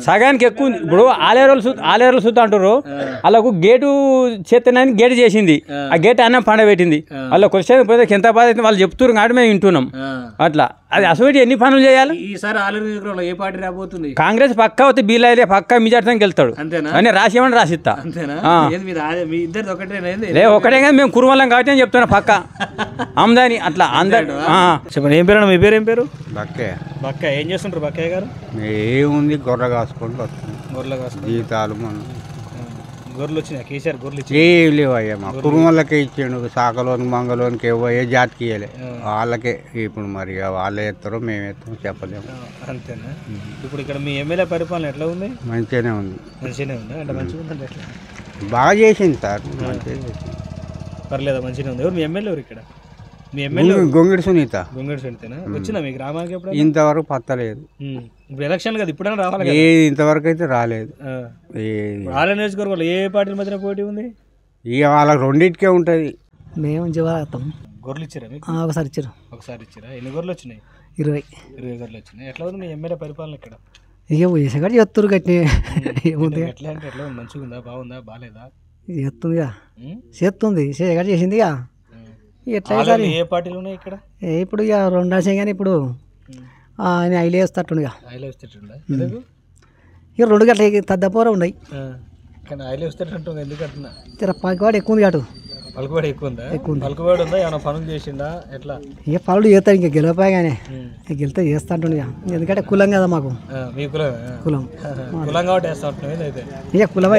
సగానికి ఎక్కువ ఉంది ఇప్పుడు ఆలేరులు సు ఆలేరులు సుత్త అంటారు వాళ్ళకు గేటు చేతనని గేటు చేసింది ఆ గేట్ అన్నం పండబెట్టింది వాళ్ళ క్వశ్చన్ పోతే ఎంత బాధ అయితే వాళ్ళు చెప్తున్నారు కాబట్టి మేము వింటున్నాం ఆ. అట్లా అది అసలు ఎన్ని పనులు చేయాలి ఈసారి ఆలూరు నియోజకవర్గంలో ఏ పార్టీ రాబోతుంది కాంగ్రెస్ పక్కా అవుతే బీలైతే పక్కా మెజార్టీతో గెలుతాడు అంతేనా అని రాసేమని రాసిస్తా అంతేనా ఆ. ఏది మీ రా- మీ ఇద్దరిది ఒకటేనా ఏంది? లే ఒకటే కదా మేము కురువల్లం కాబట్టి నేను చెప్తున్నా పక్క ఆమ్దాని అట్లా అందరు చెప్పండి ఏం పేరు మీ పేరు ఏం పేరు బక్కే బక్క ఏం చేస్తుంటారు బక్కయ్య గారు ఏముంది గొర్రె కాసుకుంటూ వస్తుంది గొర్రెలు కాసు జీతాలు మనం గొర్రెలు వచ్చినాయి కేసీఆర్ గొర్రెలు ఇచ్చి ఏం లేవు అయ్యా మా కుటుంబాలకే ఇచ్చిండు సాకలోని మంగళోనికి ఏవో ఏ జాతికి ఇవ్వలే వాళ్ళకే ఇప్పుడు మరి ఇక వాళ్ళే ఎత్తారో మేము ఎత్తామో చెప్పలేము అంతేనా ఇప్పుడు ఇక్కడ మీ ఎమ్మెల్యే పరిపాలన ఎట్లా ఉంది మంచిగానే ఉంది మంచిగానే ఉందా అంటే మంచిగా ఉందంటే ఎట్లా బాగా చేసింది సార్ మంచిగా చేసింది పర్లేదా మంచిగానే ఉంది ఎవరు మీ ఎమ్మెల్యే ఎవరు ఇక్కడ మీ ఎమ్మెల్యే గొంగి- గొంగిడి సునీత గొంగడి సునీతనా వచ్చిందా మీ గ్రామానికి ఎప్పుడు ఇంతవరకు పత్తలేదు ఇప్పుడు ఎలక్షన్ కదా ఇప్పుడైనా రావాలి కదా ఏది ఇంతవరకు అయితే రాలేదు ఆ. ఏది ఇప్పుడు ఆలయ నియోజకవర్గంలో ఏ పార్టీల మధ్యన పోటీ ఉంది ఇక వాళ్ళకి రెండింటికే ఉంటుంది మేము జీవాలత్తాం గొర్రెలు ఇచ్చారా మీకు ఒకసారి ఇచ్చారు ఒకసారి ఇచ్చారా ఎన్ని గొర్రెలు వచ్చినాయి ఇరవై ఇరవై గొర్రెలు వచ్చినాయి ఎట్లా ఉంది మీ ఎమ్మెల్యే పరిపాలన ఇక్కడ ఇక వేసేకాడ చెత్తురు కట్టిన ఏముంది ఎట్లా అంటే ఎట్లా ఉంది మంచిగా ఉందా బాగుందా బాగాలేదా చేస్తుందిగా ఉం? చేస్తుంది చేయకాడ చేసిందిగా ఉం. ఎట్లా ఆలయాలు ఏ పార్టీలు ఉన్నాయి ఇక్కడ ఏ ఇప్పుడు ఇక రెండు రాసాం కానీ ఇప్పుడు ఆ, ఆయన ఐలు వేస్తట్టుండు ఇక ఆయిల్ వస్తుంటుందా ఎందుకు ఇక రెండు గట్ల తద్దపోర ఉన్నాయి ఆ. కానీ ఆయిల్ వస్తుంటుంది ఎందుకు అంటున్నా జర పాకివాడు ఎక్కువ ఉంది అటు పలుకుబడి ఎక్కువ ఉందా పలుకుబడి ఉందా ఏమైనా పనులు చేసిండా ఎట్లా ఇక పనులు చేస్తాడు ఇంకా గెలవపోయాగానే ఉం. ఇక గెలితే చేస్తా అంటుండు ఇక ఎందుకంటే కులం కదా మాకు ఆ, మీ కులం ఆ. కులం కులం కాబట్టి వేస్తా ఉంటున్నావు ఏందైతే ఇక కులమై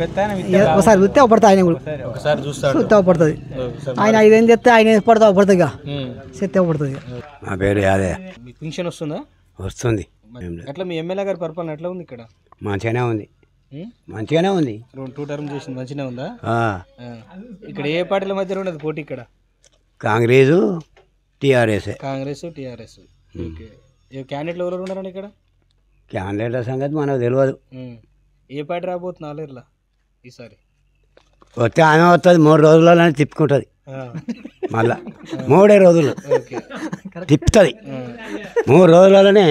ఒకసారి చూస్తే అవపడుతుంది ఆయన కూడా ఒకసారి చూస్తాడు చూస్తే అవపడుతుంది ఒకసారి ఆయన ఐదేం చెప్తే ఆయన పడితే అవపడుతుంది ఇక ఉం. చెప్తే అవపడుతుంది నా పేరు యాదే మీకు పింఛన్ వస్తుందా వస్తుంది ఎట్లా మీ ఎమ్మెల్యే గారి పరిపాలన ఎట్లా ఉంది ఇక్కడ మంచిగానే ఉంది ఉం? మంచిగానే ఉంది రెండు టూ టర్మ్ చేసింది మంచిగా ఉందా ఆ, ఆ. ఇక్కడ ఏ పార్టీల మధ్య ఉండదు పోటీ ఇక్కడ Congress TRS Congress TRS okay ఏ క్యాండిడేట్లు ఎవరు ఉన్నారండి ఇక్కడ క్యాండిడేట్ల సంగతి మనకు తెలియదు ఉం. ఏ పార్టీ రాబోతుంది ఆలేరులా ఈసారి వస్తే ఆమె వస్తుంది మూడు రోజులలోనే తిప్పుకుంటుంది ఆ. మళ్ళా మూడే రోజులు ఓకే తిప్పుతుంది మూడు రోజులలోనే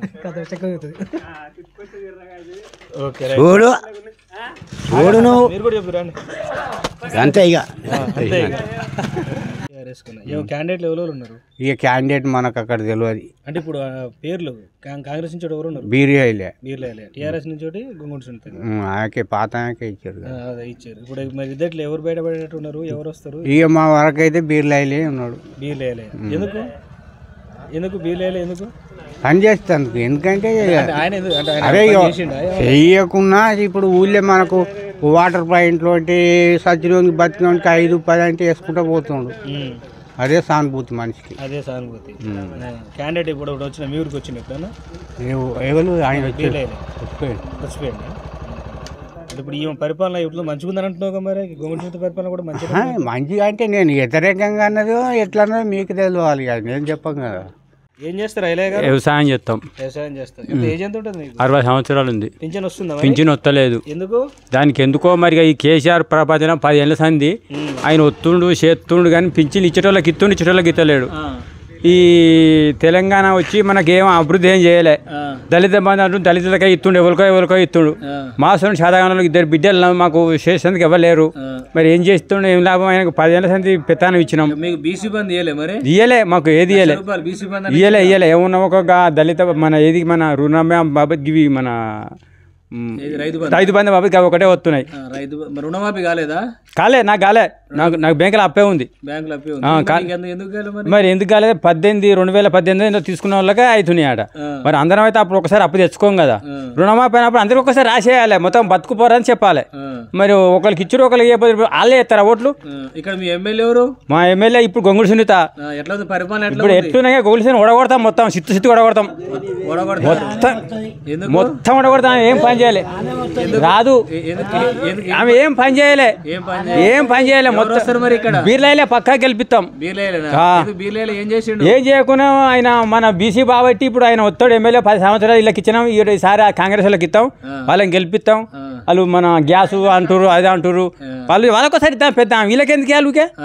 ఓకే చూడు చూడు నువ్వు మీరు కూడా చెప్పు రండి అంతే ఇక టీఆర్ఎస్ కన్నా ఏ క్యాండిడేట్లు ఎవరు ఉన్నారు ఇక క్యాండిడేట్ మనకు అక్కడ తెలియదు అంటే ఇప్పుడు ఆ పేర్లు కాం- కాంగ్రెస్ నుంచి ఒకటి ఎవరు ఉన్నారు బీరియలే మీర్లేలే టీఆర్ఎస్ నుంచి ఒకటి గుంగుడు సునీత ఆయనకే పాత ఆయనకే ఇచ్చారు కదా. ఆ, అదే ఇచ్చారు ఇప్పుడు మరి ఇద్దట్లో ఎవరు బయటపడేటట్టు ఉన్నారు ఎవరు వస్తారు ఇక మా వరకైతే బీర్లైలే ఉన్నాడు బీలేలే ఎందుకు ఎందుకు బీలేలే ఎందుకు పని చేస్తాను ఎందుకంటే అంటే ఆయన ఎందుకు అంటే ఆయన అరే పని ఇగో, చేసిండా? చెయ్యకున్నా ఇప్పుడు ఊళ్ళో మనకు వాటర్ పాయింట్లు అంటే సచ్చిలోనికి బతిలోనికి ఐదు పది అంటే వేసుకుంటూ పోతుండు ఉమ్, అదే సానుభూతి మనిషికి అదే సానుభూతి క్యాండిడేట్ ఇప్పుడు ఒకటి వచ్చిన మీ ఊరికి వచ్చిన ఎప్పుడన్నా ఎవ- ఎవరు ఆయన వచ్చాడు బీలేలే చచ్చిపోయింది అంటే ఇప్పుడు ఈ పరిపాలన ఇప్పుడు మంచిగా ఉందని అంటున్నావు కదా మరి గుంగుడు సునీత పరిపాలన కూడా మంచిగా ఆ, మంచిగా అంటే నేను వ్యతిరేకంగా అన్నదో ఎట్లా అన్నదో మీకు తెలియాలి కదా నేను చెప్పం కదా ఏం చేస్తారు ఐలయ్య గారు వ్యవసాయం చేస్తాం వ్యవసాయం చేస్తారు ఇప్పుడు ఏజ్ ఎంత ఉంటుంది మీకు అరవై సంవత్సరాలు ఉంది పింఛన్ వస్తుందా మరి? పింఛన్ వస్తలేదు ఎందుకు దానికి ఎందుకో మరి ఈ కేసీఆర్ ప్రపంచం పదేళ్ల సంది ఆయన ఒత్తుండు చేస్తుండు కానీ పింఛన్లు ఇచ్చేటోళ్ళకి ఇస్తుండు ఇచ్చేటోళ్ళకి ఇస్తలేడు ఆ, ఈ తెలంగాణ వచ్చి మనకేం అభివృద్ధి ఏం చేయలే ఆ, దళిత బంధు అంటూ దళితులకే ఇస్తుండు ఎవరికో ఎవరికో ఇస్తుండు ఆ, మా సొంత శాతగానంలో ఇద్దరు బిడ్డలు మాకు చేసేందుకు ఎవరు లేరు ఆ. మరి ఏం చేస్తుండు ఏం లాభం ఆయనకు పదేళ్ల సంది పెత్తానం ఇచ్చినాం మీకు బీసీ బంద్ ఇయ్యలే మరి ఇయ్యలే మాకు ఏది ఇయ్యలే రూపాయలు బీసీ బంద్ అంటే ఇయ్యలే ఇయ్యలే ఏమన్నా ఒక గా- దళిత మన ఏది మన రుణమే బాబత్ గివి మన మ్, ఏది రైతు బంద్ రైతు బంధు బాబత్ అవి ఒకటే వస్తున్నాయి ఆ, రైతు బ- మరి రుణమాఫీ కాలేదా కాలే నాకు కాలే నాకు నాకు బ్యాంకులో అప్పే ఉంది బ్యాంకులో అప్పి ఆ, కా- ఉంది ఎందుకు ఎందుకు కాలే మరి మరి ఎందుకు కాలేదు పద్దెనిమిది రెండు వేల పద్దెనిమిది ఏదో తీసుకున్న వాళ్ళకే అవుతున్నాయి ఆట ఆ. మరి అందరం అయితే అప్పుడు ఒకసారి అప్పు తెచ్చుకోం కదా ఆ. రుణమాఫీ అయినప్పుడు అందరికి ఒకసారి రాసేయాలి మొత్తం బతుకుపోరని చెప్పాలి ఆ, మరి ఒకరికి ఇచ్చారు ఒకరికి ఇవ్వకపోతే ఇప్పుడు వాళ్ళే ఇస్తారా ఓట్లు ఆ, ఇక్కడ మీ ఎమ్మెల్యే ఎవరు మా ఎమ్మెల్యే ఇప్పుడు గొంగుడు సునీత ఆ, ఎట్లా ఉంది పరిపాలన ఎట్లా ఇప్పుడు ఉంది ఎట్లున్నాయో గొంగుడు సునీత ఒడగొడతాం మొత్తం సిత్తు సిత్తు ఒడగొడతాం ఓడగొడతారు. మొత్తం ఎందుకు మొత్తం ఒడగొడతాం ఏం పని చేయాలి రాదు ఎ- ఎందుకు ఎందుకు ఆమె ఏం పని చేయలే ఏం పని ఏం పని చేయలే ఎవరు మొత్తం వస్తారు మరి ఇక్కడ బీర్లైలే పక్కా గెలిపిస్తాం బీర్లేనా ఆ. ఎందుకు బీర్లేలు ఏం చేసిండు ఏం చేయకుండా ఆయన మన బీసీ బాబట్టి ఇప్పుడు ఆయన ఒత్తాడు ఎమ్మెల్యే పది సంవత్సరాలు వీళ్ళకి ఇచ్చినాం ఈ- ఈసారి ఆ కాంగ్రెస్ వాళ్ళకి ఇస్తాం వాళ్ళని గెలిపిస్తాం ఆ. వాళ్ళు మన గ్యాస్ అంటారు అది అంటారు వాళ్ళు వాళ్ళకోసారి ఇద్దాం పెద్ద వీళ్ళకి ఎందుకు ఇవ్వాలి ఊరికే?